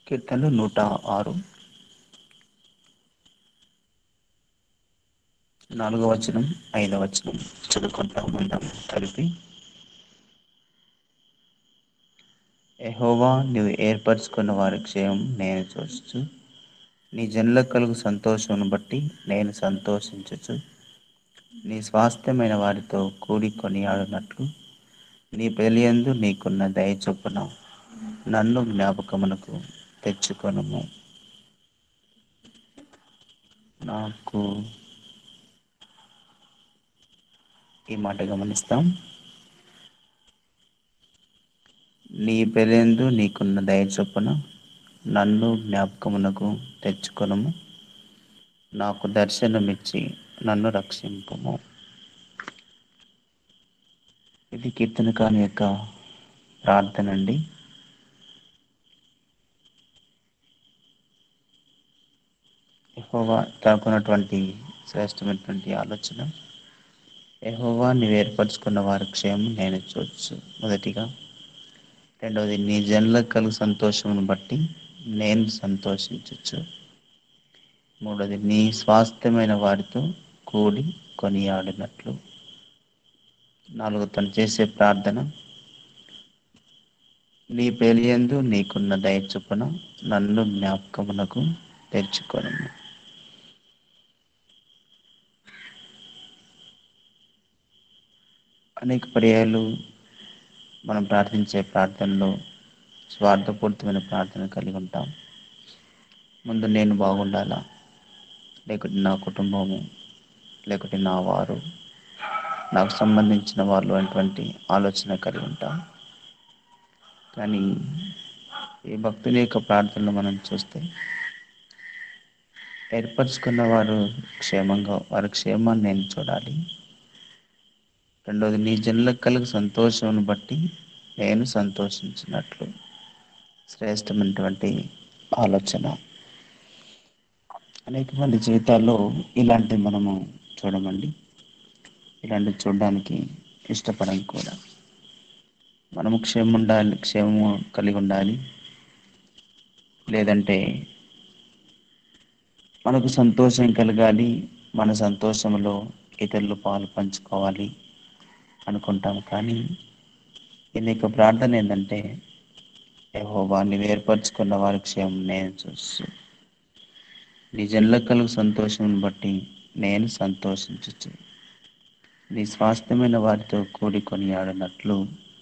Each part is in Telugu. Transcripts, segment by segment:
కీర్తనలు నూట ఆరు నాలుగవ వచనం ఐదవ వచనం చదువుకుంటా ఉందాం కలిపి యెహోవా నీవు ఏర్పరచుకున్న వారి క్షేమం నేను చూచుచు నీ జనుల కలుగు సంతోషమును బట్టి నేను సంతోషించుచు నీ స్వాస్థ్యమైన వారితో కూడి కొనియాడినట్లు నీ పెలియందు నీకున్న దయ చొప్పున నన్ను జ్ఞాపకమునకు తెచ్చుకొనుము నాకు ఈ మాట గమనిస్తాం నీ పెరియందు నీకున్న దయ చొప్పున నన్ను జ్ఞాపకమునకు తెచ్చుకొనుము నాకు దర్శనమిచ్చి నన్ను రక్షింపుము ఇది కీర్తనకాని యొక్క ప్రార్థన అండి యెహోవా తనకున్నటువంటి శ్రేష్టమైనటువంటి ఆలోచన యెహోవా నీవు ఏర్పరచుకున్న వారి క్షేమం నేను చూచు మొదటిగా రెండవది నీ జనులకు కలుగు సంతోషమును బట్టి నేను సంతోషించచ్చు మూడవది నీ స్వాస్థ్యమైన వారితో కూడి కొనియాడినట్లు నాలుగు తను చేసే ప్రార్థన నీ పేలియందు నీకున్న దయ చొప్పున నన్ను జ్ఞాపకమునకు తెచ్చుకొను అనేక పర్యాయాలు మనం ప్రార్థించే ప్రార్థనలో స్వార్థపూరితమైన ప్రార్థన కలిగి ఉంటాం ముందు నేను బాగుండాలా లేకుంటే నా కుటుంబము లేకుంటే నా వారు నాకు సంబంధించిన వాళ్ళు అటువంటి ఆలోచన కలిగి ఉంటాం కానీ ఈ భక్తుని యొక్క ప్రార్థనలు మనం చూస్తే ఏర్పరచుకున్న వారు క్షేమంగా వారి క్షేమాన్ని నేను చూడాలి రెండవది నీ జనులకు కలుగు సంతోషమును బట్టి నేను సంతోషించినట్లు శ్రేష్టమైనటువంటి ఆలోచన అనేక మంది జీవితాల్లో ఇలాంటివి మనము చూడమండి ఇలాంటివి చూడడానికి ఇష్టపడం కూడా మనము క్షేమం ఉండాలి క్షేమము కలిగి ఉండాలి లేదంటే మనకు సంతోషం కలగాలి మన సంతోషంలో ఇతరులు పాలు పంచుకోవాలి అనుకుంటాం కానీ దీని యొక్క ప్రార్థన ఏంటంటే యెహోవా నీవు ఏర్పరచుకున్న వారి క్షేమం నేను చూస్తూ నీ జనులకు కలుగు సంతోషం బట్టి నేను సంతోషించచ్చు నీ స్వాస్థ్యమైన వారితో కూడి కొనియాడినట్లు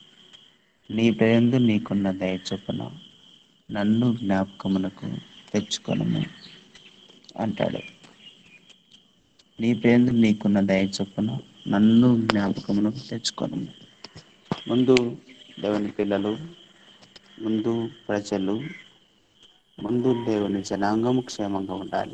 నీ పేరందు నీకున్న దయ చొప్పున నన్ను జ్ఞాపకమునకు తెచ్చుకొనుము అంటాడు నీ పేరు నీకున్న దయ చొప్పున నన్ను జ్ఞాపకమునకు తెచ్చుకొనుము ముందు దేవుని పిల్లలు ముందు ప్రజలు ముందు దేవుని జనాంగము క్షేమంగా ఉండాలి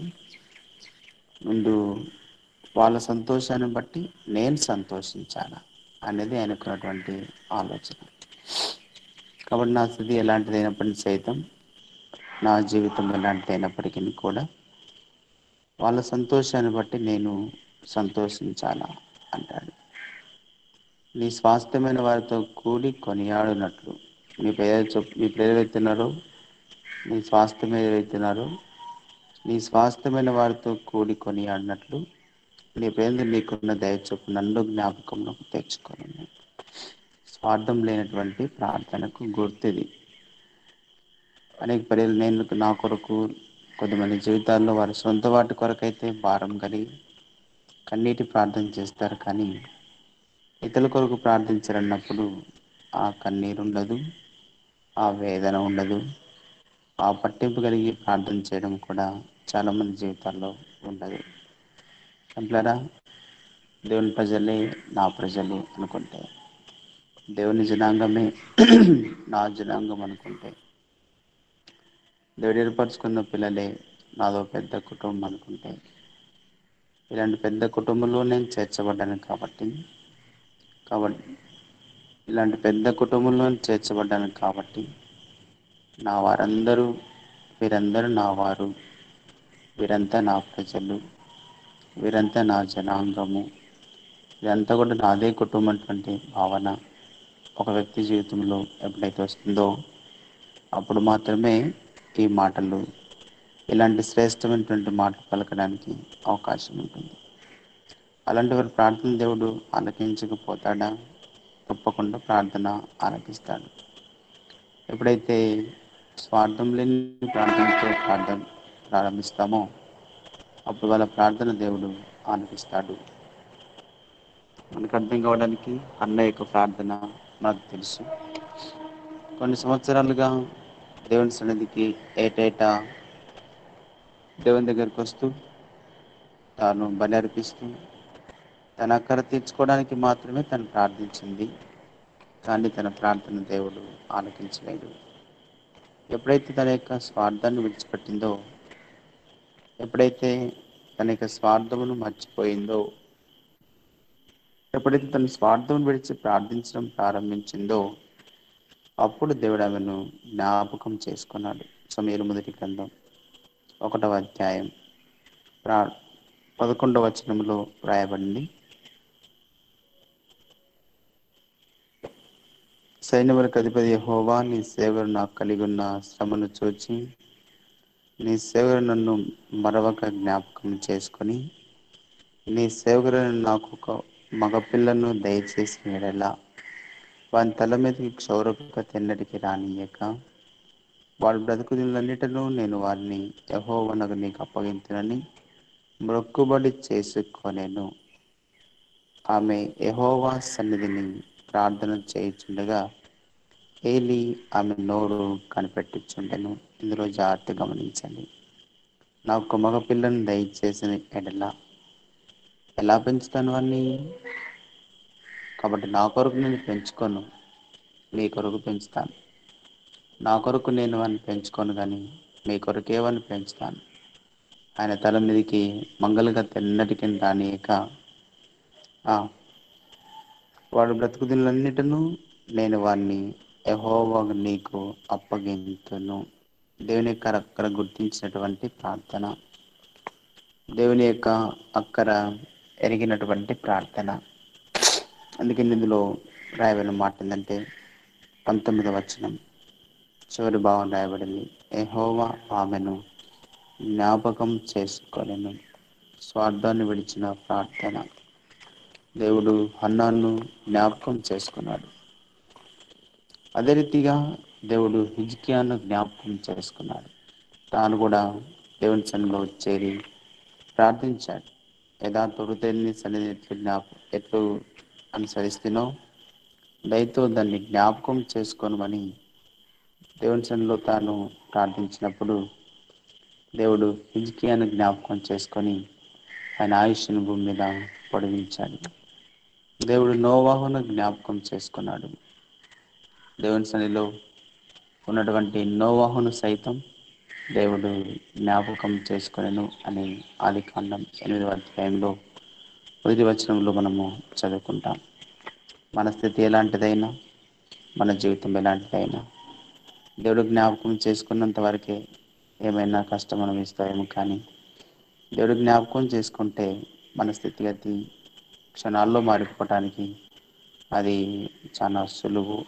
ముందు వాళ్ళ సంతోషాన్ని బట్టి నేను సంతోషించాలా అనేది ఆయనకున్నటువంటి ఆలోచన కాబట్టి నా స్థితి ఎలాంటిదైనప్పటికీ సైతం నా జీవితం ఎలాంటిదైనప్పటికీ కూడా వాళ్ళ సంతోషాన్ని బట్టి నేను సంతోషించాలా అంటాడు నీ స్వాస్థ్యమైన వారితో కూడి కొనియాడినట్లు మీ పేరు చొప్ మీ పేరు ఏవైతున్నారో నీ స్వాస్థ్యం ఏదైతున్నారో నీ స్వాస్థ్యమైన వారితో కూడి కొనియాడినట్లు నీ పేరు నీకున్న దయ చొప్పు నన్ను జ్ఞాపకంలోకి తెచ్చుకోను స్వార్థం లేనటువంటి ప్రార్థనకు గుర్తిది అనేక పర్యాలు నేను నా కొరకు కొంతమంది జీవితాల్లో వారి సొంత వాటి కొరకైతే భారం కలిగి కన్నీటి ప్రార్థన చేస్తారు కానీ ఇతరుల కొరకు ప్రార్థించారన్నప్పుడు ఆ కన్నీరు ఉండదు ఆ వేదన ఉండదు ఆ పట్టింపు కలిగి ప్రార్థన చేయడం కూడా చాలా మంది జీవితాల్లో ఉండదు అంటారా దేవుని ప్రజలే నా ప్రజలు అనుకుంటే దేవుని జనాంగమే నా జనాంగం అనుకుంటే దేవుడు ఏర్పరచుకున్న పిల్లలే నాదో పెద్ద కుటుంబం అనుకుంటే ఇలాంటి పెద్ద కుటుంబంలో నేను చేర్చబడ్డాను కాబట్టి కాబట్టి ఇలాంటి పెద్ద కుటుంబంలో చేర్చబడ్డాను కాబట్టి నా వారందరూ వీరందరూ నా వారు వీరంతా నా ప్రజలు వీరంతా నా జనాంగము ఇదంతా కూడా నాదే కుటుంబం అటువంటి భావన ఒక వ్యక్తి జీవితంలో ఎప్పుడైతే వస్తుందో అప్పుడు మాత్రమే ఈ మాటలు ఇలాంటి శ్రేష్టమైనటువంటి మాటలు పలకడానికి అవకాశం ఉంటుంది అలాంటి వారి ప్రార్థన దేవుడు ఆలకించకపోతాడా తప్పకుండా ప్రార్థన ఆలకిస్తాడు ఎప్పుడైతే స్వార్థం లేని ప్రార్థనతో ప్రార్థన ప్రారంభిస్తామో అప్పుడు వాళ్ళ ప్రార్థన దేవుడు ఆలకిస్తాడు మనకు అర్థం కావడానికి అన్న యొక్క ప్రార్థన మనకు తెలుసు కొన్ని సంవత్సరాలుగా దేవుని సన్నిధికి ఏటేటా దేవుని దగ్గరికి వస్తూ తాను బలి అర్పిస్తూ తన అక్కర తీర్చుకోవడానికి మాత్రమే తను ప్రార్థించింది కానీ తన ప్రార్థన దేవుడు ఆలకించలేడు ఎప్పుడైతే తన యొక్క స్వార్థాన్ని విడిచిపెట్టిందో ఎప్పుడైతే తన యొక్క స్వార్థమును మర్చిపోయిందో ఎప్పుడైతే తన స్వార్థం విడిచి ప్రార్థించడం ప్రారంభించిందో అప్పుడు దేవుడు ఆమెను జ్ఞాపకం చేసుకున్నాడు సమీరు మొదటి గ్రంథం ఒకటవ అధ్యాయం ప్రా పదకొండవ వచనంలో వ్రాయబడింది సైన్యములకు అధిపతి హోవా నీ సేవలు నాకు కలిగి ఉన్న శ్రమను చూచి నీ సేవలు నన్ను మరొక జ్ఞాపకం చేసుకొని నీ సేవకులను నాకు ఒక మగపిల్లను దయచేసి ఎడలా వాని తల మీదకి క్షౌరక తెన్నటికి రానియక వాడు బ్రతుకులన్నిటిలో నేను వారిని యహోవనకు నీకు అప్పగించునని మొక్కుబడి చేసుకొనేను ఆమె యహోవా సన్నిధిని ప్రార్థన చేయుచుండగా ఏలి ఆమె నోరు కనిపెట్టుచుండెను ఇందులో జాగ్రత్త గమనించండి నాకు ఒక మగ పిల్లను దయచేసిన ఎడల ఎలా పెంచుతాను వాడిని కాబట్టి నా కొరకు నేను పెంచుకోను మీ కొరకు పెంచుతాను నా కొరకు నేను వాడిని పెంచుకోను కానీ మీ కొరకే వాడిని పెంచుతాను ఆయన తల మీదకి మంగళగా తెన్నటికి రానియక ఆ, వాడు బ్రతుకుదిలన్నిటిను నేను వాడిని యహోవా నీకు అప్పగింతును దేవుని యొక్క అక్కర గుర్తించినటువంటి ప్రార్థన దేవుని యొక్క అక్కర ఎరిగినటువంటి ప్రార్థన అందుకని ఇందులో రాయబడిన మాట ఏంటంటే పంతొమ్మిదవ వచనం చివరి భావం రాయబడింది ఎహోవా ఆమెను జ్ఞాపకం చేసుకోలేను స్వార్థాన్ని విడిచిన ప్రార్థన దేవుడు హన్నాను జ్ఞాపకం చేసుకున్నాడు అదే రీతిగా దేవుడు హిజ్కియాను జ్ఞాపకం చేసుకున్నాడు తాను కూడా దేవుని సన్నిలో చేరి ప్రార్థించాడు యథార్థ హృదయాన్ని సన్నిధి ఎట్లు జ్ఞాప ఎట్లు అనుసరిస్తున్నో దయతో దాన్ని జ్ఞాపకం చేసుకోనమని దేవుని సన్నిలో తాను ప్రార్థించినప్పుడు దేవుడు హిజ్కియాను జ్ఞాపకం చేసుకొని ఆయన ఆయుష్ను భూమి మీద పొడిగించాడు దేవుడు నోవాహును జ్ఞాపకం చేసుకున్నాడు దేవుని సన్నిలో ఉన్నటువంటి నోవాహును సైతం దేవుడు జ్ఞాపకం చేసుకొనెను అని ఆది కాండం ఎనిమిదవ అధ్యాయంలో మొదటి వచనంలో మనము చదువుకుంటాం మన స్థితి ఎలాంటిదైనా మన జీవితం ఎలాంటిదైనా దేవుడు జ్ఞాపకం చేసుకున్నంత వరకే ఏమైనా కష్టం అనుభవిస్తాయేమో కానీ దేవుడు జ్ఞాపకం చేసుకుంటే మన స్థితిగతి క్షణాల్లో మారిపోవటానికి అది చాలా సులువు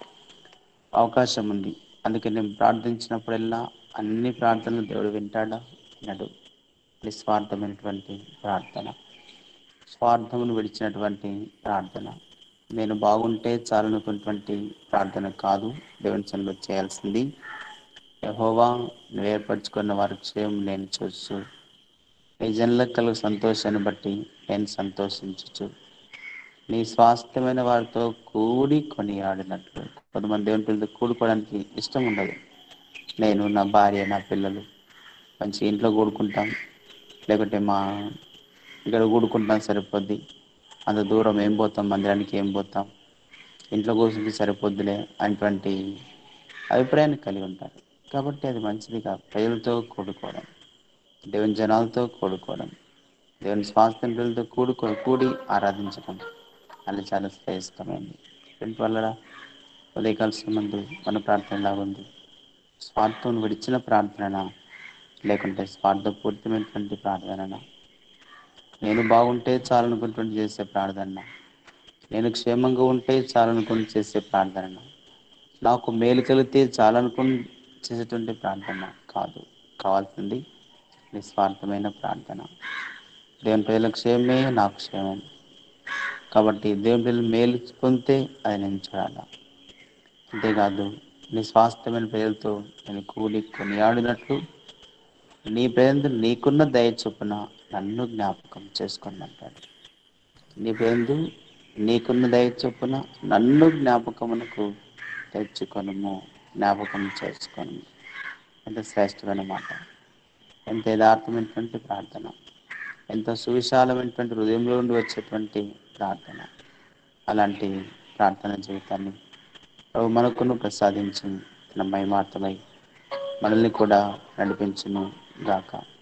అవకాశం ఉంది అందుకే నేను ప్రార్థించినప్పుడల్లా అన్ని ప్రార్థనలు దేవుడు వింటాడా వినడు నిస్వార్థమైనటువంటి ప్రార్థన స్వార్థమును విడిచినటువంటి ప్రార్థన నేను బాగుంటే చాలనుకున్నటువంటి ప్రార్థన కాదు దేవుని సన్నిలో చేయాల్సింది యహోవా నువ్వు ఏర్పరచుకున్న వారి క్షేమం నేను చూస్తూ నీ జనులకు కలుగు సంతోషాన్ని బట్టి నేను సంతోషించచ్చు నీ స్వాస్థ్యమైన వారితో కూడి కొనియాడినట్లు కొంతమంది దేవుని పిల్లలతో కూడుకోవడానికి ఇష్టం ఉండదు నేను నా భార్య నా పిల్లలు మంచి ఇంట్లో కూడుకుంటాం లేకుంటే మా ఇక్కడ కూడుకుంటాం సరిపోద్ది అంత దూరం ఏం పోతాం మందిరానికి ఏం పోతాం ఇంట్లో కూర్చుంటే సరిపోద్దులే అనేటువంటి అభిప్రాయాన్ని కలిగి ఉంటారు కాబట్టి అది మంచిది కాదు ప్రజలతో కూడుకోవడం దేవుని జనాలతో కూడుకోవడం దేవుని స్వాస్థ్యం పిల్లలతో కూడుకో కూడి ఆరాధించడం అది చాలా శ్రేష్టమైనది ఫ్రెండ్ వల్ల ఉదయకాల్సిన ముందు మన ప్రార్థన లాగుంది స్వార్థం విడిచిన ప్రార్థన లేకుంటే స్వార్థపూరితమైనటువంటి ప్రార్థన నేను బాగుంటే చాలనుకుంటుంది చేసే ప్రార్థన నేను క్షేమంగా ఉంటే చాలనుకుని చేసే ప్రార్థన నాకు మేలు కలిగితే చాలనుకుని చేసేటువంటి ప్రార్థన కాదు కావాల్సింది నిస్వార్థమైన ప్రార్థన దేవుని ప్రజల క్షేమమే నాకు క్షేమం కాబట్టి దేవుని ప్రజలు మేలు పొందితే అది నేను చూడాల అంతేకాదు నిస్వాస్థమైన ప్రజలతో నేను కూడి కొనియాడినట్లు నీ ప్రజలందు నీకున్న దయ చొప్పున నన్ను జ్ఞాపకం చేసుకోమంటాడు నీ ప్రజలందు నీకున్న దయ చొప్పున నన్ను జ్ఞాపకమునకు తెచ్చుకొనుము జ్ఞాపకం చేసుకొను ఎంత శ్రేష్టమైన మాట ఎంత యథార్థమైనటువంటి ప్రార్థన ఎంత సువిశాలమైనటువంటి హృదయంలో నుండి వచ్చేటువంటి ప్రార్థన అలాంటి ప్రార్థన జీవితాన్ని ప్రభు మనకును ప్రసాదించి తన మహిమార్థమై మనల్ని కూడా నడిపించును గాక